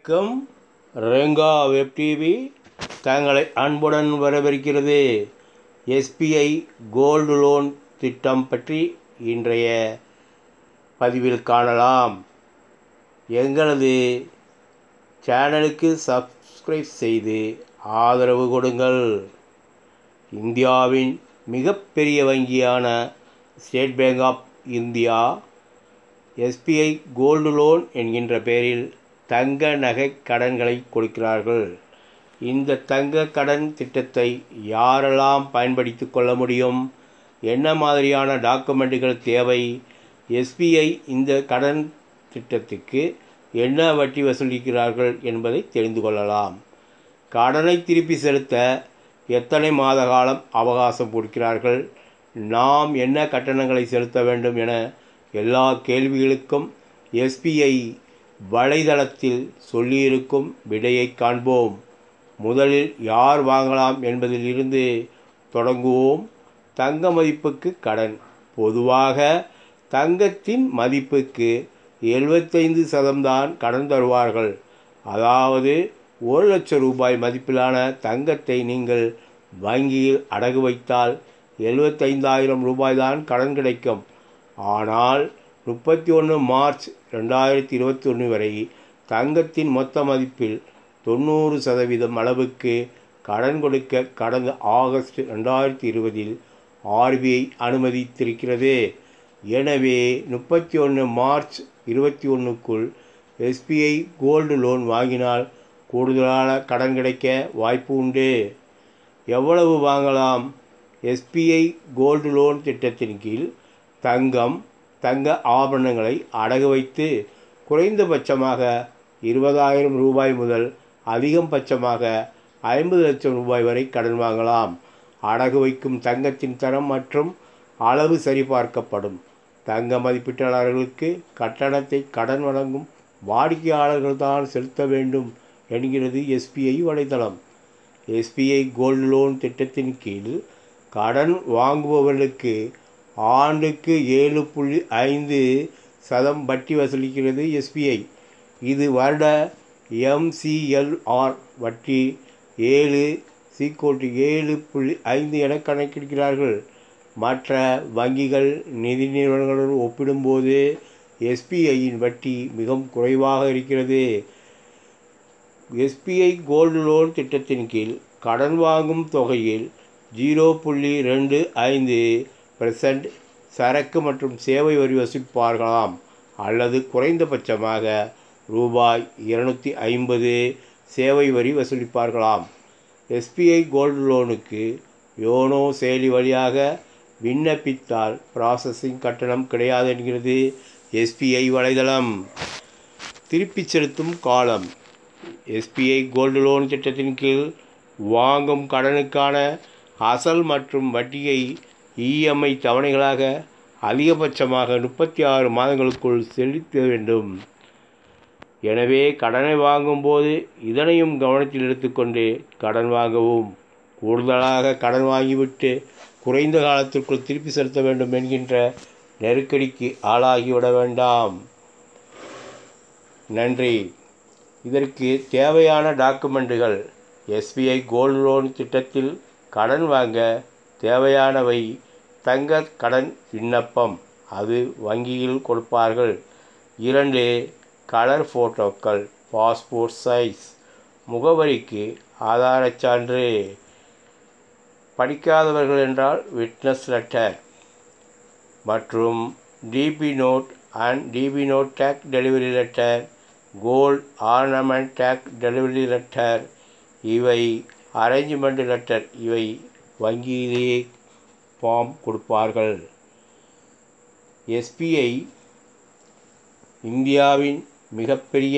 வணக்கம் Renga web TV தங்களை அன்புடன் வரவேற்கிறது எஸ்பிஐ கோல்டு லோன் திட்டம் பற்றி இன்றைய பதிவில் காணலாம் எங்களது சேனலுக்கு சப்ஸ்கிரைப் செய்து ஆதரவு கொடுங்கள் இந்தியாவின் மிகப்பெரிய வங்கியான State Bank of India SBI gold loan என்கின்ற பெயரில் தங்க நகை கடன்களை கொடுக்கிறார்கள் இந்த தங்க கடன் திட்டத்தை யாரெல்லாம் பயன்படுத்தி கொள்ள முடியும் என்ன மாதிரியான டாக்குமெண்ட்டுகள் தேவை எஸ்பிஐ இந்த கடன் திட்டத்துக்கு என்ன வட்டி வசூலிக்கிறார்கள் என்பதை தெரிந்து கொள்ளலாம் கடனை திருப்பி செலுத்த எத்தனை மாத காலம் அவகாசம் கொடுக்கிறார்கள் நாம் என்ன கட்டணங்களை செலுத்த வேண்டும் என எல்லா கேள்விகளுக்கும் எஸ்பிஐ வலைதளத்தில் சொல்லியிருக்கும் விடையை காண்போம் முதலில் யார் வாங்கலாம் என்பதில் இருந்து தொடங்குவோம் தங்க மதிப்புக்கு கடன் பொதுவாக தங்கத்தின் மதிப்புக்கு எழுபத்தைந்து சதம்தான் கடன் தருவார்கள் அதாவது ஒரு லட்சம் ரூபாய் மதிப்பிலான தங்கத்தை நீங்கள் வங்கியில் அடகு வைத்தால் எழுபத்தைந்தாயிரம் ரூபாய்தான் கடன் கிடைக்கும் ஆனால் முப்பத்தி ஒன்று மார்ச் ரெண்டாயிரத்தி இருபத்தி ஒன்று வரை தங்கத்தின் மொத்த மதிப்பில் தொண்ணூறு சதவீதம் அளவுக்கு கடன் கொடுக்க கடந்த ஆகஸ்ட் ரெண்டாயிரத்தி இருபதில் ஆர்பிஐ அனுமதித்திருக்கிறது எனவே முப்பத்தி ஒன்று மார்ச் இருபத்தி ஒன்றுக்குள் எஸ்பிஐ கோல்டு லோன் வாங்கினால் கூடுதலான கடன் கிடைக்க வாய்ப்பு உண்டு எவ்வளவு வாங்கலாம் எஸ்பிஐ கோல்டு லோன் திட்டத்தின் கீழ் தங்கம் தங்க ஆபரணங்களை அடகு வைத்து குறைந்தபட்சமாக இருபதாயிரம் ரூபாய் முதல் அதிகபட்சமாக ஐம்பது லட்சம் ரூபாய் வரை கடன் வாங்கலாம் அடகு வைக்கும் தங்கத்தின் தரம் மற்றும் அளவு சரிபார்க்கப்படும் தங்க மதிப்பீட்டாளர்களுக்கு கட்டணத்தை கடன் வழங்கும் வாடிக்கையாளர்கள் தான் செலுத்த வேண்டும் என்கிறது எஸ்பிஐ வலைதளம் எஸ்பிஐ கோல்டு லோன் திட்டத்தின் கீழ் கடன் வாங்குபவர்களுக்கு ஆண்டுக்கு ஏழு புள்ளி ஐந்து சதம் வட்டி வசூலிக்கிறது எஸ்பிஐ இது வருட எம்சிஎல்ஆர் வட்டி ஏழு சீக்கோட்டு ஏழு புள்ளி ஐந்து என கணக்கிடுகிறார்கள் மற்ற வங்கிகள் நிதி நிறுவனங்களுடன் ஒப்பிடும்போது எஸ்பிஐயின் வட்டி மிகவும் குறைவாக இருக்கிறது எஸ்பிஐ கோல்டு லோன் திட்டத்தின் கீழ் கடன் வாங்கும் தொகையில் ஜீரோ புள்ளி ரெண்டு ஐந்து பெர்சன்ட் சரக்கு மற்றும் சேவை வரி வசூலிப்பார்களாம் அல்லது குறைந்தபட்சமாக ரூபாய் இருநூற்றி ஐம்பது சேவை வரி வசூலிப்பார்களாம் எஸ்பிஐ கோல்டு லோனுக்கு யோனோ செயலி வழியாக விண்ணப்பித்தால் ப்ராசஸிங் கட்டணம் கிடையாது என்கிறது எஸ்பிஐ வலைதளம் திருப்பிச் செலுத்தும் காலம் எஸ்பிஐ கோல்டு லோன் திட்டத்தின் கீழ் வாங்கும் கடனுக்கான அசல் மற்றும் வட்டியை இஎம்ஐ தவணைகளாக அதிகபட்சமாக முப்பத்தி ஆறு மாதங்களுக்குள் செலுத்த வேண்டும் எனவே கடனை வாங்கும்போது இதனையும் கவனத்தில் எடுத்துக்கொண்டு கடன் வாங்கவும் கூடுதலாக கடன் வாங்கிவிட்டு குறைந்த காலத்திற்குள் திருப்பி செலுத்த வேண்டும் என்கின்ற நெருக்கடிக்கு ஆளாகிவிட வேண்டாம் நன்றி இதற்கு தேவையான டாக்குமெண்ட்டுகள் எஸ்பிஐ கோல்டு லோன் திட்டத்தில் கடன் வாங்க தேவையானவை தங்க கடன் விண்ணப்பம் அது வங்கியில் கொடுப்பார்கள் இரண்டு கலர் ஃபோட்டோக்கள் பாஸ்போர்ட் சைஸ் முகவரிக்கு ஆதாரச் சான்று படிக்காதவர்கள் என்றால் விட்னஸ் லெட்டர் மற்றும் DP note and DP note take delivery letter gold ornament take delivery letter இவை அரேஞ்ச்மெண்ட் லெட்டர் இவை வங்கியிலேயே ஃபார்ம் கொடுப்பார்கள் எஸ்பிஐ இந்தியாவின் மிகப்பெரிய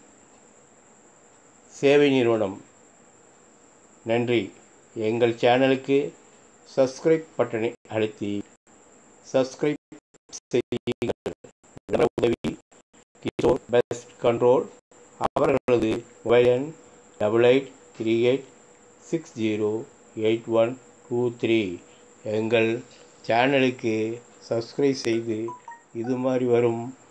சேவை நிறுவனம் நன்றி எங்கள் சேனலுக்கு சப்ஸ்கிரைப் பட்டனை அழுத்தி சப்ஸ்கிரைப் செய்யுங்கள் உதவி கிஷோர் பெஸ்ட் கண்ட்ரோல் அவர்களது மொபைல் எண் double eight three eight six zero eight one two three எங்கள் சேனலுக்கு சப்ஸ்கிரைப் செய்து இது மாதிரி வரும்